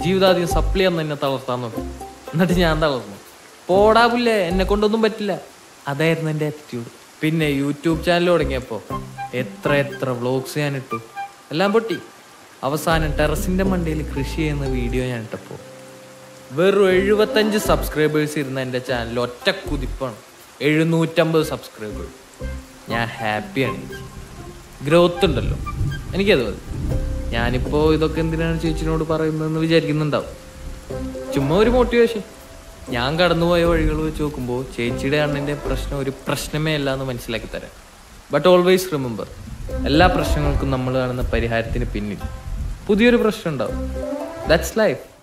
ജീവിതാദ്യം സപ്ലി എന്ന് എന്നെ തളർത്താൻ നോക്കി എന്നിട്ട് ഞാൻ തളർന്നു പോടാ പുല്ലേ എന്നെ കൊണ്ടൊന്നും പറ്റില്ല അതായിരുന്നു എൻ്റെ ആറ്റിറ്റ്യൂഡ് പിന്നെ യൂട്യൂബ് ചാനൽ തുടങ്ങിയപ്പോൾ എത്ര എത്ര വ്ളോഗ്സ് ഞാൻ ഇട്ടു എല്ലാം പൊട്ടി അവസാനം ടെറസിൻ്റെ മണ്ടയിൽ കൃഷി ചെയ്യുന്ന വീഡിയോ ഞാൻ ഇട്ടപ്പോൾ വെറും എഴുപത്തഞ്ച് സബ്സ്ക്രൈബേഴ്സ് ഇരുന്ന എൻ്റെ ചാനൽ ഒറ്റ കുതിപ്പാണ് എഴുന്നൂറ്റമ്പത് സബ്സ്ക്രൈബേഴ്സ് ഞാൻ ഹാപ്പിയാണ് ഗ്രോത്ത് ഉണ്ടല്ലോ എനിക്കത് മതി ഞാനിപ്പോൾ ഇതൊക്കെ എന്തിനാണ് ചേച്ചിനോട് പറയുന്നതെന്ന് വിചാരിക്കുന്നുണ്ടാവും ചുമ്മാ ഒരു മോട്ടിവേഷൻ ഞാൻ കടന്നുപോയ വഴികൾ വെച്ച് നോക്കുമ്പോൾ ചേച്ചിയുടെ അണ്ണൻ്റെ പ്രശ്നം ഒരു പ്രശ്നമേ അല്ല എന്ന് മനസ്സിലാക്കി തരാം ബട്ട് ഓൾവേസ് റിമെമ്പർ എല്ലാ പ്രശ്നങ്ങൾക്കും നമ്മൾ കാണുന്ന പരിഹാരത്തിന് പിന്നിൽ പുതിയൊരു പ്രശ്നം ഉണ്ടാവും ദാറ്റ്സ് ലൈഫ്